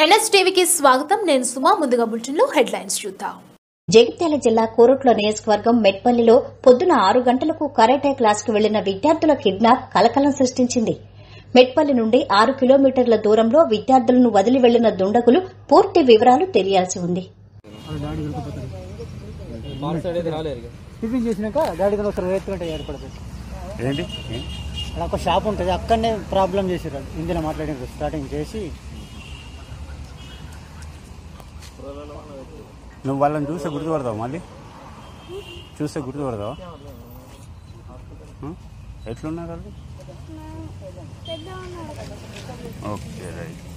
ఎన్ఎస్టీవీకి స్వాగతం నేను సుమా ముందుగా బులెటిన్లో హెడ్లైన్స్ చూద్దాం జగిత్యాల జిల్లా కోరుట్ల నియోజకవర్గం మెట్పల్లిలో పొద్దున ఆరు గంటలకు కరాటే క్లాస్కు వెళ్లిన విద్యార్థుల కిడ్నాప్ కలకలం సృష్టించింది మెట్పల్లి నుండి ఆరు కిలోమీటర్ల దూరంలో విద్యార్థులను వదిలి వెళ్లిన దుండగులు పూర్తి వివరాలు తెలియాల్సి ఉంది టిఫిన్ చేసినాక డాడీ దగ్గర ఒకసారి ఎత్తుకుంటే ఏర్పడుతుంది ఏంటి అక్కడ ఒక షాప్ ఉంటుంది అక్కడనే ప్రాబ్లం చేసారు ఇందులో మాట్లాడినారు స్టార్టింగ్ చేసి నువ్వు వాళ్ళని చూస్తే గుర్తుపడతావు మళ్ళీ చూస్తే గుర్తుపడతావా ఎట్లున్నారు వాళ్ళు ఓకే రైట్